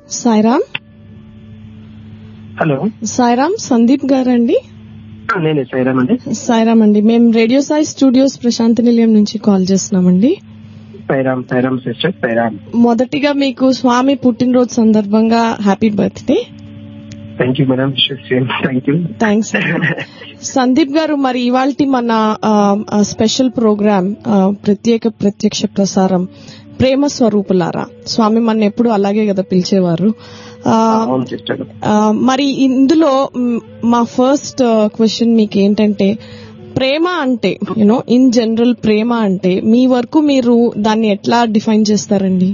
Sairam hello Sairam Sandeep గారండి ఆ, నేనే సైరామ్ అండి సాయిరామ్ అండి మేము రేడియో సాయి స్టూడియోస్ ప్రశాంతి నిలయం నుంచి కాల్ చేస్తున్నామండి సైరామ్ సైరామ్ సిస్టర్ సైరామ్ మొదటిగా మీకు స్వామి పుట్టినరోజు సందర్భంగా happy birthday thank you madam same thank you thanks Sandeep garu మరి ఇవాల్టి మన ఆ, ఆ, స్పెషల్ ప్రోగ్రామ్ ఆ, ప్రత్యేక ప్రత్యక్ష ప్రసారం ప్రేమ స్వరూపులారా స్వామి మన ఎప్పుడు అలాగే కదా పిలిచేవారు ఆ, అవును సిస్టర్ ఆ, మరి ఇందులో మ్, మా ఫస్ట్ క్వశ్చన్ మీకు ఏంటంటే ప్రేమ అంటే యూనో ఇన్ జనరల్ ప్రేమ అంటే మీ వరకు మీరు దాన్ని ఎట్లా డిఫైన్ చేస్తారండి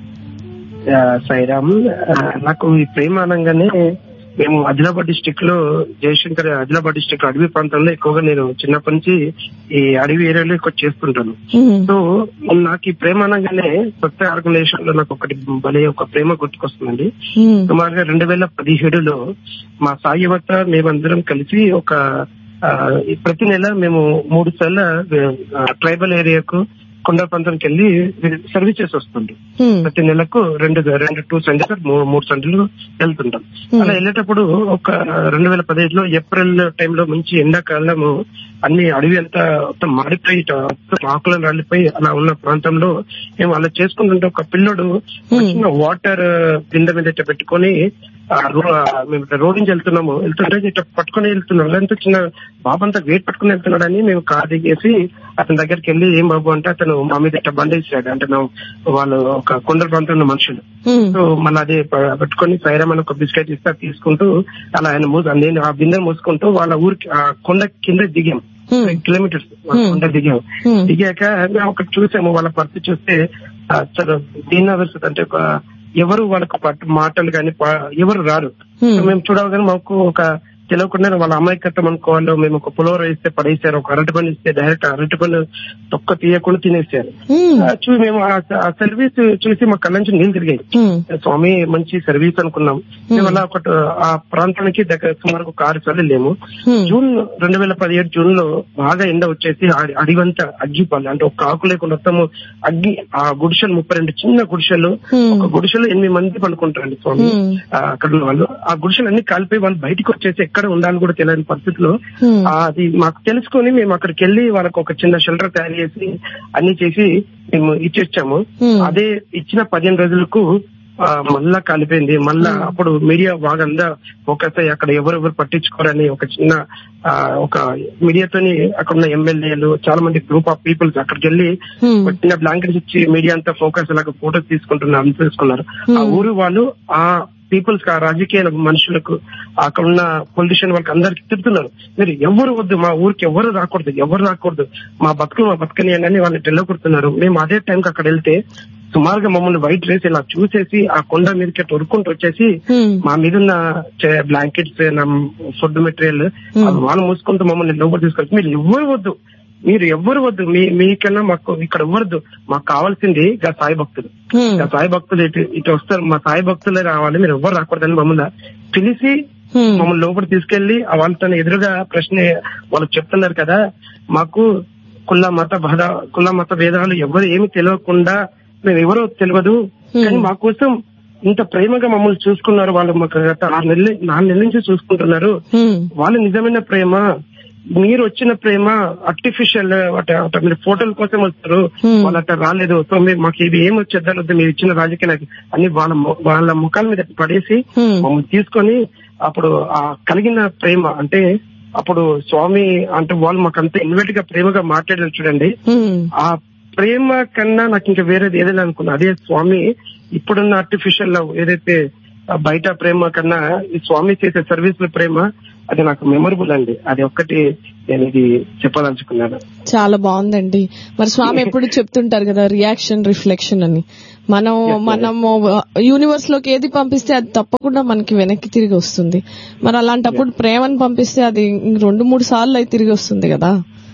సైరామ్ ఆ, నాకు ఈ ప్రేమ అనగానే మేము ఆదిలాబాద్ డిస్టిక్ లో జయశంకర్ ఆదిలాబాద్ డిస్టిక్ అడవి ప్రాంతంలో ఎక్కువగా నేను చిన్నప్పటి నుంచి ఈ అడవి ఏరియాలో ఎక్కువ చేస్తుంటాను మ్మ్. సో నాకు ఈ ప్రేమ అనగానే కొత్త ఆర్గనైజేషన్ లో నాకు ఒకటి భలే ఒక ప్రేమ గుర్తుకొస్తుందండి మ్మ్. సుమారుగా రెండు వేల పదిహేడులో మా సాయి యువత మేమందరం కలిసి ఒక ఆ, ఈ ప్రతి నెల మేము మూడు సార్లు ట్రైబల్ ఏరియాకు కొండ ప్రాంతానికి వెళ్ళి సర్వీస్ చేసి వస్తుంటాం మ్మ్. ప్రతి నెలకు రెండు రెండు టూ సండేస్ మూ- మూడు సండేలు వెళ్తుంటాం Hmm. అలా వెళ్ళేటప్పుడు ఒక రెండు వేల పదిహేడులో ఏప్రిల్ టైంలో మంచి ఎండాకాలము అన్ని అడవి అంతా మొత్తం మాడిపోయి ఇట్లా మొత్తం ఆకులను రాలిపోయి అలా ఉన్న ప్రాంతంలో మేము అలా చేసుకుంటుంటే ఒక పిల్లడు ఒక Hmm. చిన్న వాటర్ బిందె మీద ఇట్లా పెట్టుకొని ఆ రో- ఆ మేము ఇట్లా రోడ్ నుంచి వెళ్తున్నాము వెళ్తుంటే ఇట్లా పట్టుకొని వెళ్తున్నాం ఎంతో చిన్న బాబు అంతా వెయిట్ పట్టుకుని వెళ్తున్నాడని మేము కార్ దిగేసి అతని దగ్గరికి వెళ్ళి ఏం బాబు అంటే అతను మా మీద ఇట్లా బండేసాడు అంటే మేము వాళ్ళు ఒక కొండ ప్రాంతంలో మనుషులు మ్మ్. సో మళ్ళీ అదే ప- పెట్టుకొని సైరం అని ఒక బిస్కెట్ ఇస్తా తీసుకుంటూ అలా ఆయన మూసి నేను ఆ బిందె మూసుకుంటూ వాళ్ళ ఊరికి ఆ కొండ కింద దిగాం Hmm. Kilometres Hmm. కొండ దిగాం Hmm. దిగాక మేము అక్కడ చూసాము వాళ్ళ పరిస్థితి చూస్తే ఆ, చాలా దీని పరిస్థితి అంటే ఒక ఎవరు వాళ్ళకు పట్టు మాటలు కానీ ఎవరు రారు Hmm. సో మేము చూడగానే మాకు ఒక తెలియకుండా వాళ్ళ అమాయకత్వం అనుకోవాలి మేము ఒక పులోర ఇస్తే పడేసారు ఒక అరటి పని ఇస్తే డైరెక్ట్ అరటి పని తొక్క తీయకుండా తినేసారు మ్మ్. ఆ, చూ మేము ఆ ఆ సర్వీస్ చూసి మా కళ్ళ నుంచి నీళ్ళు తిరిగాయి మ్మ్. స్వామి మంచి సర్వీస్ అనుకున్నాం మేము అలా ఒక ఆ ప్రాంతానికి దగ్గర సుమారు ఒక ఆరు సార్లు లేము Hmm. జూన్ రెండు వేల పదిహేడు జూన్ లో బాగా ఎండ వచ్చేసి ఆ- అడివంతా అగ్గిపాలి అంటే ఒక ఆకు లేకుండా మొత్తము అగ్గి ఆ గుడిసెలు ముప్పై రెండు చిన్న గుడిసెలు Hmm. ఒక గుడిసెలో ఎనిమిది మంది పడుకుంటారండి స్వామి Hmm. ఆ, అక్కడ ఉన్న వాళ్ళు ఆ గుడిసెలు అన్ని కాలిపోయి వాళ్ళు బయటకు వచ్చేసి ఎక్కడ ఉండాలని కూడా తెలియని పరిస్థితిలో Hmm. ఆ, అది మాకు తెలుసుకొని మేము అక్కడికి వెళ్ళి వాళ్ళకి ఒక చిన్న షెల్టర్ తయారు చేసి అన్ని చేసి మేము ఇచ్చేచ్చాము Hmm. అదే ఇచ్చిన పదిహేను రోజులకు ఆ, మళ్ళా కాలిపోయింది మళ్ళా అప్పుడు మీడియా బాగా అందా ఫోకస్ అయ్యి అక్కడ ఎవరెవరు పట్టించుకోరని ఒక చిన్న ఆ, ఒక మీడియాతోని అక్కడ ఉన్న ఎమ్మెల్యేలు చాలా మంది గ్రూప్ ఆఫ్ పీపుల్స్ అక్కడికి వెళ్ళి Hmm. ఒక చిన్న బ్లాంకెట్స్ ఇచ్చి మీడియా అంతా ఫోకస్ లాగా ఫోటోస్ తీసుకుంటున్నారు అంత తీసుకున్నారు ఆ ఊరు వాళ్ళు ఆ పీపుల్స్ ఆ రాజకీయ మనుషులకు అక్కడ ఉన్న పొలిటీషియన్ వాళ్ళకి అందరికి తిడుతున్నారు మీరు ఎవరు వద్దు మా ఊరికి ఎవరు రాకూడదు ఎవరు రాకూడదు మా బతుకులు మా బతుకని అని వాళ్ళని తెల్లకొడుతున్నారు మేము అదే టైంకి అక్కడ వెళ్తే సుమారుగా మమ్మల్ని వైట్ రేస్ ఇలా చూసేసి ఆ కొండ మీదకి అట్లా ఉరుక్కుంటూ వచ్చేసి Hmm. మా మీద ఉన్న బ్లాంకెట్స్ ఫుడ్ మెటీరియల్ అవి వాళ్ళు మూసుకుంటూ మమ్మల్ని లోపల తీసుకొచ్చి మీరు ఎవ్వరు వద్దు మీరు ఎవ్వరు వద్దు మీ మీకన్నా మాకు ఇక్కడ ఎవ్వరద్దు మాకు కావాల్సింది గా సాయి భక్తులు Hmm. గా సాయి భక్తులు ఇటు ఇటు వస్తారు మా సాయి భక్తులే రావాలి మీరు ఎవ్వరు రాకూడదని మమ్మల్ని పిలిచి Hmm. మమ్మల్ని లోపల తీసుకెళ్లి ఆ వాళ్ళతో ఎదురుగా ప్రశ్న వాళ్ళు చెప్తున్నారు కదా మాకు కుల మత భేద కుల మత భేదాలు ఎవరు ఏమి తెలియకుండా మేము ఎవరో తెలియదు కానీ మా కోసం ఇంత ప్రేమగా మమ్మల్ని చూసుకున్నారు వాళ్ళు మాకు గత ఆరు నెలలు నాలుగు నెలల నుంచి చూసుకుంటున్నారు Hmm. వాళ్ళు నిజమైన ప్రేమ మీరు వచ్చిన ప్రేమ ఆర్టిఫిషియల్ మీరు ఫోటోల కోసం వస్తారు Hmm. వాళ్ళు అట్లా రాలేదు సో మీరు మాకు ఇది ఏం వచ్చేద్దాం మీరు ఇచ్చిన రాజకీయ నాయకులు అన్ని వాళ్ళ మొ- వాళ్ళ ముఖాల మీద పడేసి Hmm. మమ్మల్ని తీసుకొని అప్పుడు ఆ కలిగిన ప్రేమ అంటే అప్పుడు స్వామి అంటే వాళ్ళు మాకు అంత ఇన్వెట్ గా ప్రేమగా మాట్లాడారు చూడండి Hmm. ఆ ప్రేమ కన్నా నాకు ఇంకా వేరేది ఏదైనా అనుకున్నా అదే స్వామి ఇప్పుడున్న ఆర్టిఫిషియల్ లవ్ ఏదైతే ఆ బయట ప్రేమ కన్నా ఈ స్వామి చేసే సర్వీస్ ప్రేమ అది నాకు మెమరబుల్ అండి అది ఒక్కటి నేను ఇది చెప్పదలుచుకున్నాను చాలా బాగుందండి మరి స్వామి ఎప్పుడు చెప్తుంటారు కదా రియాక్షన్ రిఫ్లెక్షన్ అని మనం మనము యూనివర్స్ లోకి ఏది పంపిస్తే అది తప్పకుండా మనకి వెనక్కి తిరిగి వస్తుంది మరి అలాంటప్పుడు ప్రేమను పంపిస్తే అది ఇంక రెండు మూడు సార్లు అయితే తిరిగి వస్తుంది కదా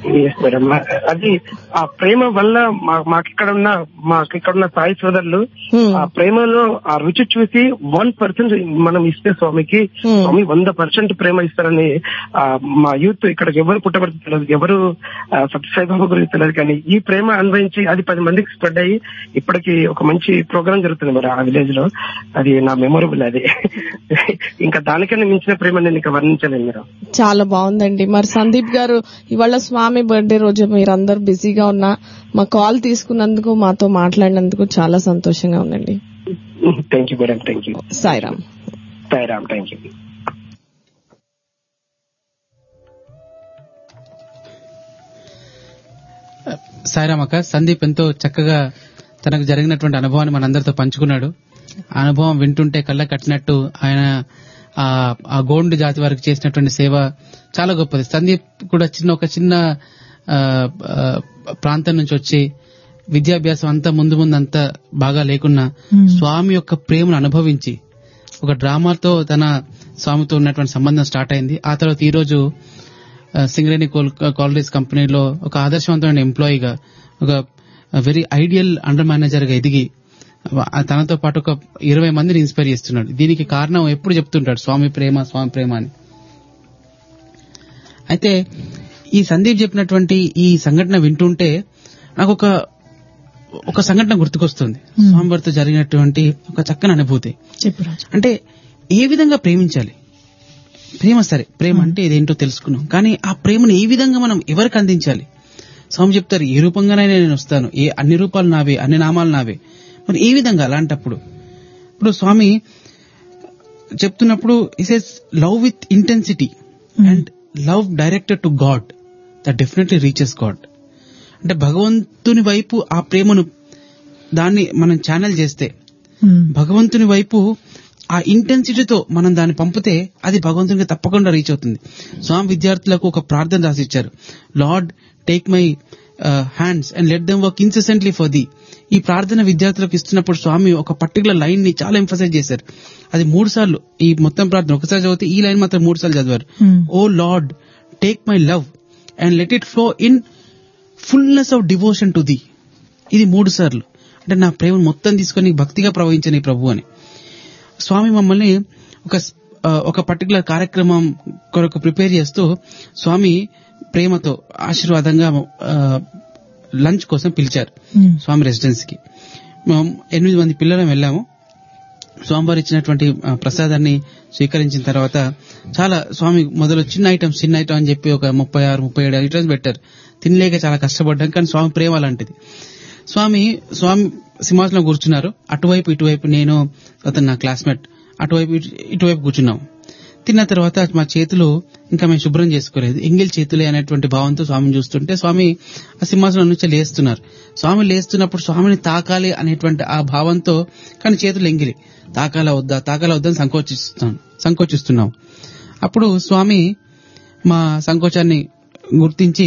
Yes, మేడం అది ఆ ప్రేమ వల్ల మా- మాకిక్కడ ఉన్న మాకిక్కడ ఉన్న సాయి సోదరులు Hmm. ఆ ప్రేమలో ఆ రుచి చూసి వన్ పర్సెంట్ మనం ఇస్తే స్వామికి Hmm. స్వామి వంద పర్సెంట్ ప్రేమ ఇస్తారని ఆ, మా యూత్ ఇక్కడ ఎవరు పుట్టబడి తెలియదు ఎవరు ఆ, సత్యసాయి బాబా గురించి తెలియదు కానీ ఈ ప్రేమ అన్వయించి అది పది మందికి స్ప్రెడ్ అయ్యి ఇప్పటికి ఒక మంచి ప్రోగ్రామ్ జరుగుతుంది మరి ఆ విలేజ్ లో అది నా మెమొరబుల్ అది ఇంకా దానికన్నా మించిన ప్రేమ నేను ఇంకా వర్ణించలేను మీరు చాలా బాగుందండి మరి సందీప్ గారు ఇవాళ స్వామి బర్త్డే రోజు మీరందరూ బిజీగా ఉన్నా మా కాల్ తీసుకున్నందుకు మాతో మాట్లాడినందుకు చాలా సంతోషంగా ఉందండి thank you madam thank you Sairam Sairam thank you సాయిరామక్క సందీప్ ఎంతో చక్కగా తనకు జరిగినటువంటి అనుభవాన్ని మనందరితో పంచుకున్నాడు ఆ అనుభవం వింటుంటే కళ్ళ కట్టినట్టు ఆయన ఆ ఆ గోండు జాతి వారికి చేసినటువంటి సేవ చాలా గొప్పది సందీప్ కూడా చిన్న ఒక చిన్న ఆ, ఆ, ప్రాంతం నుంచి వచ్చి విద్యాభ్యాసం అంతా ముందు ముందు అంతా బాగా లేకున్నా స్వామి యొక్క ప్రేమను అనుభవించి ఒక డ్రామాతో తన స్వామితో ఉన్నటువంటి సంబంధం స్టార్ట్ అయింది ఆ తర్వాత ఈ రోజు ఆ, సింగరేణి కాలరీస్ కంపెనీలో ఒక ఆదర్శవంతమైన ఎంప్లాయీగా ఒక వెరీ ఐడియల్ అండర్ మేనేజర్ గా ఎదిగి ఆ తనతో పాటు ఒక ఇరవై మందిని ఇన్స్పైర్ చేస్తున్నాడు దీనికి కారణం ఎప్పుడు చెప్తుంటాడు స్వామి ప్రేమ స్వామి ప్రేమ అని అయితే ఈ సందీప్ చెప్పినటువంటి ఈ సంఘటన వింటుంటే నాకు ఒక ఒక సంఘటన గుర్తుకొస్తుంది స్వామివారితో జరిగినటువంటి ఒక చక్కని అనుభూతి చెప్పు రాజు అంటే ఏ విధంగా ప్రేమించాలి ప్రేమ సరే ప్రేమ అంటే ఇదేంటో తెలుసుకున్నాం కానీ ఆ ప్రేమను ఏ విధంగా మనం ఎవరికి అందించాలి స్వామి చెప్తారు ఏ రూపంగానైనా నేను వస్తాను ఏ అన్ని రూపాలు నావే అన్ని నామాలు నావే మరి ఏ విధంగా అలాంటప్పుడు ఇప్పుడు స్వామి చెప్తున్నప్పుడు is love with intensity and love directed to God that definitely reaches God అంటే భగవంతుని వైపు ఆ ప్రేమను దాన్ని మనం ఛానల్ చేస్తే ఉమ్. భగవంతుని వైపు ఆ ఇంటెన్సిటీతో మనం దాన్ని పంపితే అది భగవంతునికి తప్పకుండా రీచ్ అవుతుంది స్వామి విద్యార్థులకు ఒక ప్రార్థన రాసిచ్చారు Lord take my hands and let them work incessantly for the ఈ ప్రార్థన విద్యార్థులకు ఇస్తున్నప్పుడు స్వామి ఒక పర్టికులర్ లైన్ ని చాలా ఎంఫసైజ్ చేశారు అది మూడు సార్లు ఈ మొత్తం ప్రార్థన ఒకసారి చదివితే ఈ లైన్ మాత్రం మూడు సార్లు చదివారు Hmm. O Lord take my love and let it flow in fullness of devotion to the ఇది మూడు సార్లు అంటే నా ప్రేమను మొత్తం తీసుకొని భక్తిగా ప్రవహించని ప్రభు అని స్వామి మమ్మల్ని ఒక స్- ఆ, ఒక పర్టికులర్ కార్యక్రమం కొరకు ప్రిపేర్ చేస్తూ స్వామి ప్రేమతో ఆశీర్వాదంగా లంచ్ కోసం పిలిచారు ఉమ్. స్వామి రెసిడెన్సీకి మేము ఎనిమిది మంది పిల్లలం వెళ్ళాము స్వామివారు ఇచ్చినటువంటి ఆ, ప్రసాదాన్ని స్వీకరించిన తర్వాత చాలా స్వామి మొదలు చిన్న ఐటమ్స్ చిన్న ఐటమ్ అని చెప్పి ఒక ముప్పై ఆరు ముప్పై ఏడు ఐటమ్స్ పెట్టారు తినలేక చాలా కష్టపడ్డాం కానీ స్వామి ప్రేమ లాంటిది స్వామి స్వామి సింహాసనం కూర్చున్నారు అటువైపు ఇటువైపు నేను అతను నా క్లాస్మేట్ అటువైపు ఇటు- ఇటువైపు కూర్చున్నాం తిన్న తర్వాత మా చేతులు ఇంకా మేము శుభ్రం చేసుకోలేదు ఎంగిల్ చేతులే అనేటువంటి భావంతో స్వామిని చూస్తుంటే స్వామి ఆ సింహాసనం నుంచి లేస్తున్నారు స్వామి లేస్తున్నప్పుడు స్వామిని తాకాలి అనేటువంటి ఆ భావంతో కానీ చేతులు ఎంగిలి తాకాల వద్దా తాకాల వద్దని సంకోచిస్తున్నాను సంకోచిస్తున్నాం అప్పుడు స్వామి మా సంకోచాన్ని గుర్తించి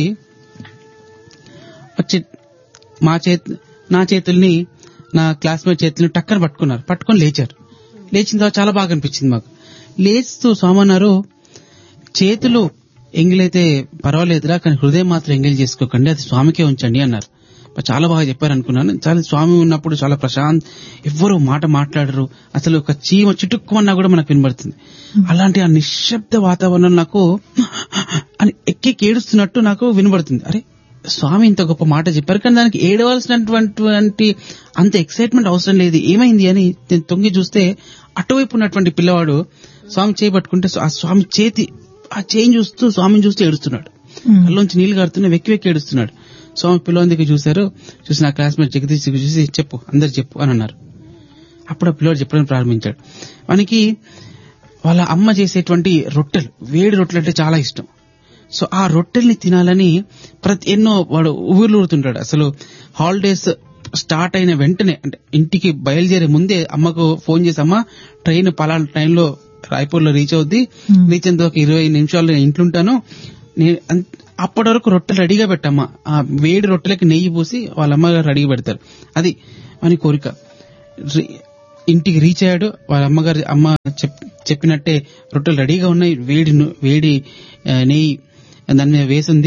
వచ్చి మా చేతి నా చేతుల్ని నా క్లాస్మేట్ చేతుల్ని టక్కన పట్టుకున్నారు పట్టుకొని లేచారు లేచిన తర్వాత చాలా బాగా అనిపించింది మాకు లేస్తూ స్వామి అన్నారు చేతులు ఎంగిలైతే పర్వాలేదురా కానీ హృదయం మాత్రం ఎంగిల్ చేసుకోకండి అది స్వామికే ఉంచండి అన్నారు చాలా బాగా చెప్పారు అనుకున్నాను చాలా స్వామి ఉన్నప్పుడు చాలా ప్రశాంత్ ఎవ్వరు మాట మాట్లాడరు అసలు ఒక చీమ చిటుక్కుమన్నా కూడా మనకు వినబడుతుంది అలాంటి ఆ నిశ్శబ్ద వాతావరణం నాకు అని ఎక్కి ఏడుస్తున్నట్టు నాకు వినబడుతుంది అరే స్వామి ఇంత గొప్ప మాట చెప్పారు కానీ దానికి ఏడవలసినటువంటి అంత ఎక్సైట్మెంట్ అవసరం లేదు ఏమైంది అని నేను తొంగి చూస్తే అటువైపు ఉన్నటువంటి పిల్లవాడు స్వామి చేయి పట్టుకుంటే ఆ స్వామి చేతి ఆ చేయి చూస్తూ స్వామిని చూస్తూ ఏడుస్తున్నాడు ఉమ్. కళ్ళలోంచి నీళ్లు కారుతున్నా వెక్కి వెక్కి ఏడుస్తున్నాడు స్వామి పిల్లవాడి దగ్గర చూశారు చూసి నా క్లాస్మేట్ జగదీష్ దగ్గర చూసి చెప్పు అందరు చెప్పు అని అన్నారు అప్పుడు ఆ పిల్లవాడు చెప్పడం ప్రారంభించాడు వానికి వాళ్ళ అమ్మ చేసేటువంటి రొట్టెలు వేడి రొట్టెలు అంటే చాలా ఇష్టం సో ఆ రొట్టెల్ని తినాలని ప్రతి ఎన్నో వాడు ఊరుతుంటాడు అసలు హాలిడేస్ స్టార్ట్ అయిన వెంటనే అంటే ఇంటికి బయలుదేరే ముందే అమ్మకు ఫోన్ చేసి అమ్మ ట్రైన్ పలానా టైంలో రాయపూర్ లో రీచ్ అవుద్ది Hmm. రీచ్ అయిన ఒక ఇరవై నిమిషాలు నేను ఇంట్లుంటాను నేను అన్- అప్పటి వరకు రొట్టెలు రెడీగా పెట్టమ్మా ఆ వేడి రొట్టెలకి నెయ్యి పూసి వాళ్ళ అమ్మగారు రెడీగా పెడతారు అది అని కోరిక రి- ఇంటికి రీచ్ అయ్యాడు వాళ్ళ అమ్మగారు అమ్మ చెప్- చెప్పినట్టే రొట్టెలు రెడీగా ఉన్నాయి వేడి ను- వేడి ఆ, నెయ్యి దాని మీద వేసింది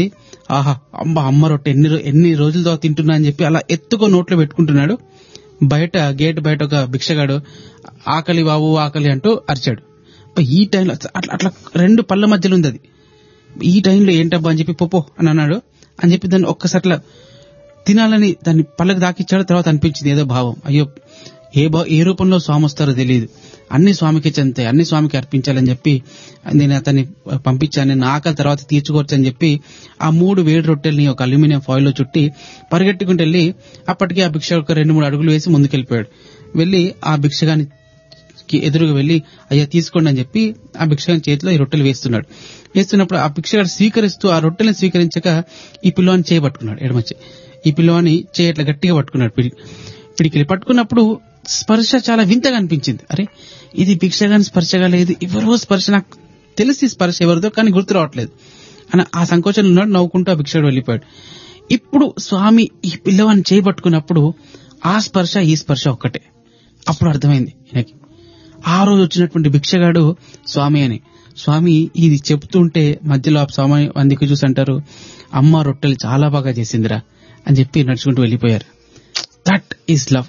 ఆహా అమ్మ అమ్మ రొట్టె ఎన్ని రో- ఎన్ని రోజుల తర్వాత తింటున్నా అని చెప్పి అలా ఎత్తుకో నోట్లో పెట్టుకుంటున్నాడు బయట గేట్ బయట ఒక భిక్షగాడు ఆకలి బాబు ఆకలి అంటూ అరిచాడు అబ్బా, ఈ టైంలో అట్లా అట్లా రెండు పళ్ళ మధ్యలో ఉంది అది ఈ టైంలో ఏంటబ్బా అని చెప్పి పోపో అని అన్నాడు అని చెప్పి దాన్ని ఒక్కసారి అట్లా తినాలని దాన్ని పళ్ళకి దాకిచ్చాడు తర్వాత అనిపించింది ఏదో భావం అయ్యో ఏ భా ఏ రూపంలో స్వామి వస్తారో తెలియదు అన్ని స్వామికి చెంతాయి అన్ని స్వామికి అర్పించాలని చెప్పి నేను అతన్ని పంపించాను నేను ఆకలి తర్వాత తీర్చుకోవచ్చు అని చెప్పి ఆ మూడు వేడి రొట్టెల్ని ఒక అల్యూమినియం ఫాయిల్ లో చుట్టి పరిగెట్టుకుంటూ వెళ్ళి అప్పటికి ఆ భిక్ష ఒక రెండు మూడు అడుగులు వేసి ముందుకెళ్ళిపోయాడు వెళ్ళి ఆ భిక్షగాని కి ఎదురుగా వెళ్లి అయ్యా తీసుకోండి అని చెప్పి ఆ భిక్షగాని చేతిలో ఈ రొట్టెలు వేస్తున్నాడు వేస్తున్నప్పుడు ఆ భిక్షగాడు స్వీకరిస్తూ ఆ రొట్టెలను స్వీకరించక ఈ పిల్లవాని చేయబట్టుకున్నాడు ఎడమచ్చి ఈ పిల్లవాని చేయి అట్లా గట్టిగా పట్టుకున్నాడు పిడి పిడికిలి పట్టుకున్నప్పుడు స్పర్శ చాలా వింతగా అనిపించింది అరే ఇది భిక్షగాని స్పర్శగా లేదు ఎవరో స్పర్శ నాకు తెలిసి స్పర్శ ఎవరిదో కానీ గుర్తు రావట్లేదు అని ఆ సంకోచంలో ఉన్నాడు నవ్వుకుంటూ ఆ భిక్షగాడు వెళ్ళిపోయాడు ఇప్పుడు స్వామి ఈ పిల్లవాడిని చేయబట్టుకున్నప్పుడు ఆ స్పర్శ ఈ స్పర్శ ఒక్కటే అప్పుడు అర్థమైంది ఈయనకి ఆ రోజు వచ్చినటువంటి భిక్షగాడు స్వామి అని స్వామి ఇది చెప్తుంటే మధ్యలో ఆ స్వామి అందుకు చూసి అంటారు అమ్మ రొట్టెలు చాలా బాగా చేసిందిరా అని చెప్పి నడుచుకుంటూ వెళ్ళిపోయారు దట్ ఈస్ లవ్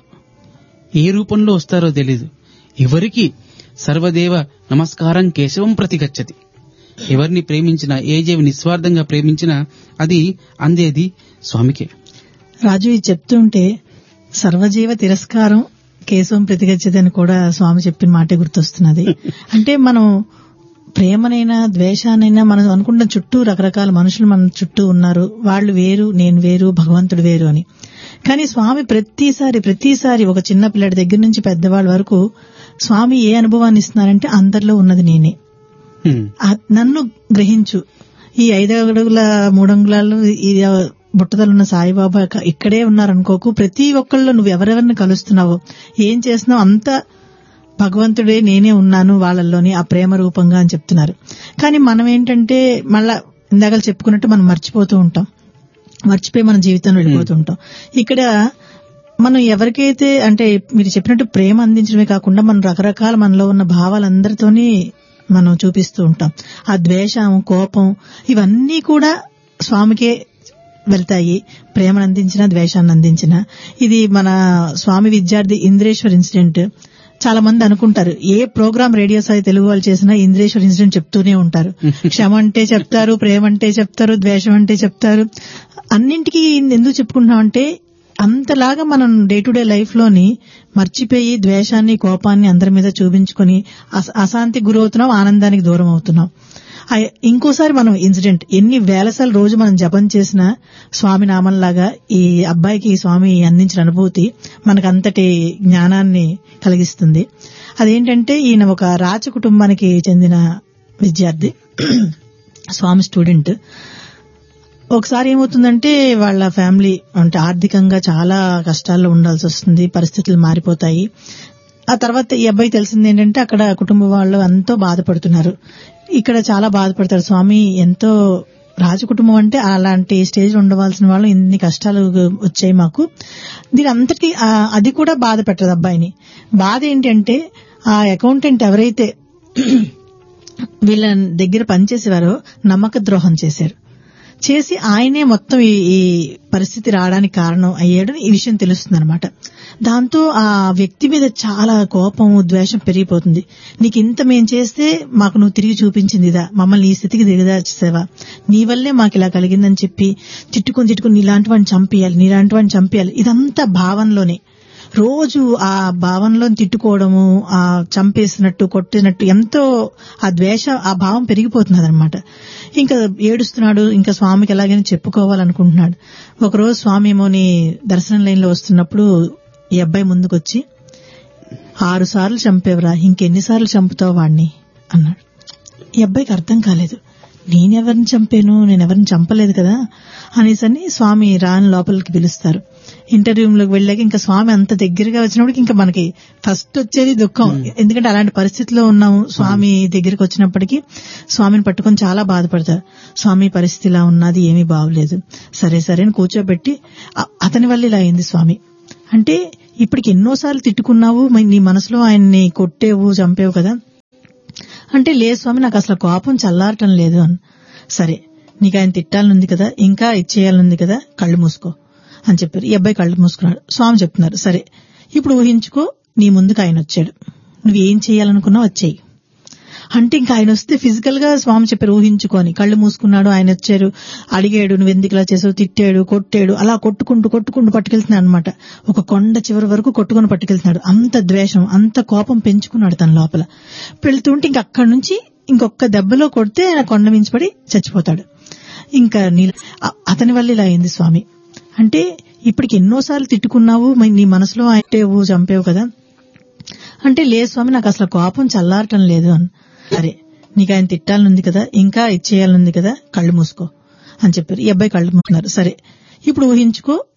ఏ రూపంలో వస్తారో తెలీదు ఎవరికి సర్వదేవ నమస్కారం కేశవం ప్రతిగచ్చతి ఎవరిని ప్రేమించినా ఏ జీవి నిస్వార్థంగా ప్రేమించినా అది అందేది స్వామికే రాజు ఇది చెప్తుంటే సర్వజీవ తిరస్కారం కేశవం ప్రతిగచ్చదని కూడా స్వామి చెప్పిన మాటే గుర్తొస్తున్నది అంటే మనం ప్రేమనైనా ద్వేషానైనా మనం అనుకుంటున్న చుట్టూ రకరకాల మనుషులు మన చుట్టూ ఉన్నారు వాళ్ళు వేరు నేను వేరు భగవంతుడు వేరు అని కానీ స్వామి ప్రతిసారి ప్రతిసారి ఒక చిన్న పిల్లడి దగ్గర నుంచి పెద్దవాళ్ళ వరకు స్వామి ఏ అనుభవాన్ని ఇస్తున్నారంటే అందరిలో ఉన్నది నేనే హ్మ్. ఆ- నన్ను గ్రహించు ఈ ఐదు అడుగుల మూడంగుళాలు ఈ బుట్టదలున్న సాయిబాబా క- ఇక్కడే ఉన్నారనుకోకు ప్రతి ఒక్కళ్ళు నువ్వు ఎవరెవరిని కలుస్తున్నావో ఏం చేస్తున్నావు అంత భగవంతుడే నేనే ఉన్నాను వాళ్ళల్లోని ఆ ప్రేమ రూపంగా అని చెప్తున్నారు కానీ మనం ఏంటంటే మళ్ళా ఇందాక చెప్పుకున్నట్టు మనం మర్చిపోతూ ఉంటాం మర్చిపోయి మన జీవితంలో వెళ్ళిపోతూ ఉంటాం ఇక్కడ మనం ఎవరికైతే అంటే మీరు చెప్పినట్టు ప్రేమ అందించడమే కాకుండా మనం రకరకాల మనలో ఉన్న భావాలందరితోని మనం చూపిస్తూ ఉంటాం ఆ ద్వేషం కోపం ఇవన్నీ కూడా స్వామికే వెళ్తాయి ప్రేమను అందించిన ద్వేషాన్ని అందించిన ఇది మన స్వామి విద్యార్థి ఇంద్రేశ్వర్ ఇన్సిడెంట్ చాలా మంది అనుకుంటారు ఏ ప్రోగ్రామ్ రేడియో సాయి తెలుగు వాళ్ళు చేసినా ఇంద్రేశ్వర్ ఇన్సిడెంట్ చెప్తూనే ఉంటారు క్షమ అంటే చెప్తారు ప్రేమ అంటే చెప్తారు ద్వేషం అంటే చెప్తారు అన్నింటికి ఎందుకు చెప్పుకుంటున్నాం అంటే అంతలాగా మనం డే టు డే లైఫ్ లోని మర్చిపోయి ద్వేషాన్ని కోపాన్ని అందరి మీద చూపించుకొని అస- అశాంతికి గురవుతున్నాం ఆనందానికి దూరం అవుతున్నాం ఆ ఇంకోసారి మనం ఇన్సిడెంట్ ఎన్ని వేలసార్లు రోజు మనం జపం చేసిన స్వామి నామంలాగా ఈ అబ్బాయికి ఈ స్వామి అందించిన అనుభూతి మనకు అంతటి జ్ఞానాన్ని కలిగిస్తుంది అదేంటంటే ఈయన ఒక రాజ కుటుంబానికి చెందిన విద్యార్థి స్వామి స్టూడెంట్ ఒకసారి ఏమవుతుందంటే వాళ్ళ ఫ్యామిలీ అంటే ఆర్థికంగా చాలా కష్టాల్లో ఉండాల్సి వస్తుంది పరిస్థితులు మారిపోతాయి ఆ తర్వాత ఈ అబ్బాయి తెలిసింది ఏంటంటే అక్కడ కుటుంబ వాళ్ళు ఎంతో బాధపడుతున్నారు ఇక్కడ చాలా బాధపడతారు స్వామి ఎంతో రాజకుటుంబం అంటే అలాంటి స్టేజ్ ఉండవలసిన వాళ్ళు ఇన్ని కష్టాలు వచ్చాయి మాకు దీని అంతటి ఆ- అది కూడా బాధ పెట్టదు అబ్బాయిని బాధ ఏంటంటే ఆ అకౌంటెంట్ ఎవరైతే వీళ్ళ దగ్గర పనిచేసేవారో నమ్మక ద్రోహం చేశారు చేసి ఆయనే మొత్తం ఈ ఈ పరిస్థితి రావడానికి కారణం అయ్యాడు ఈ విషయం తెలుస్తుంది అనమాట దాంతో ఆ వ్యక్తి మీద చాలా కోపం ద్వేషం పెరిగిపోతుంది నీకు ఇంత మేం చేస్తే మాకు నువ్వు తిరిగి చూపించింది ఇదా మమ్మల్ని ఈ స్థితికి దిగదార్చేసావా నీ వల్లే మాకు ఇలా కలిగిందని చెప్పి తిట్టుకొని తిట్టుకొని నీలాంటి వాడిని చంపేయాలి నీలాంటి వాడిని చంపేయాలి ఇదంతా భావనలోనే రోజు ఆ భావంలో తిట్టుకోవడము ఆ చంపేసినట్టు కొట్టినట్టు ఎంతో ఆ ద్వేష ఆ భావం పెరిగిపోతున్నది అనమాట ఇంకా ఏడుస్తున్నాడు ఇంకా స్వామికి ఎలాగైనా చెప్పుకోవాలనుకుంటున్నాడు ఒకరోజు స్వామి ఏమోని దర్శనం లైన్ లో వస్తున్నప్పుడు ఈ అబ్బాయి ముందుకొచ్చి ఆరు సార్లు చంపేవరా ఇంకెన్నిసార్లు చంపుతావు వాడిని అన్నాడు ఈ అబ్బాయికి అర్థం కాలేదు నేనెవరిని చంపాను నేనెవరిని చంపలేదు కదా అనేసని స్వామి రాని లోపలికి పిలుస్తారు ఇంటర్వ్యూ లోకి వెళ్ళాక ఇంకా స్వామి అంత దగ్గరగా వచ్చినప్పటికి ఇంకా మనకి ఫస్ట్ వచ్చేది దుఃఖం ఎందుకంటే అలాంటి పరిస్థితిలో ఉన్నాము స్వామి దగ్గరికి వచ్చినప్పటికీ స్వామిని పట్టుకొని చాలా బాధపడతారు స్వామి పరిస్థితి ఇలా ఉన్నది ఏమీ బాగలేదు సరే సరే అని కూర్చోబెట్టి "అ- అతని వల్ల ఇలా అయింది స్వామి అంటే ఇప్పటికి ఎన్నోసార్లు తిట్టుకున్నావు మరి నీ మనసులో ఆయన్ని కొట్టేవు చంపేవు కదా అంటే లేదు స్వామి నాకు అసలు కోపం చల్లారటం లేదు అని సరే నీకు ఆయన తిట్టాలనుంది కదా ఇంకా ఇచ్చేయాలనుంది కదా కళ్ళు మూసుకో అని చెప్పారు ఈ అబ్బాయి కళ్ళు మూసుకున్నాడు స్వామి చెప్తున్నారు సరే ఇప్పుడు ఊహించుకో నీ ముందుకు ఆయన వచ్చాడు నువ్వు ఏం చేయాలనుకున్నావు వచ్చేయి అంటే ఇంకా ఆయన వస్తే ఫిజికల్ గా స్వామి చెప్పారు ఊహించుకొని కళ్ళు మూసుకున్నాడు ఆయన వచ్చారు అడిగాడు నువ్వు ఎందుకు ఇలా చేసావు తిట్టాడు కొట్టాడు అలా కొట్టుకుంటూ కొట్టుకుంటూ పట్టుకెళ్తున్నాడు అనమాట ఒక కొండ చివరి వరకు కొట్టుకొని పట్టుకెళ్తున్నాడు అంత ద్వేషం అంత కోపం పెంచుకున్నాడు తన లోపల వెళ్తుంటే ఇంక అక్కడి నుంచి ఇంకొక దెబ్బలో కొడితే ఆయన కొండ మించిపడి చచ్చిపోతాడు ఇంకా నీల అ- అతని వల్ల ఇలా అయింది స్వామి అంటే ఇప్పటికి ఎన్నోసార్లు తిట్టుకున్నావు మరి నీ మనసులో ఆయటేవు చంపేవు కదా అంటే లేదు స్వామి నాకు అసలు కోపం చల్లారటం లేదు అని సరే నీకు ఆయన తిట్టాలనుంది కదా ఇంకా ఇచ్చేయాలనుంది కదా కళ్ళు మూసుకో అని చెప్పారు ఈ అబ్బాయి కళ్ళు మూసుకున్నారు సరే ఇప్పుడు ఊహించుకో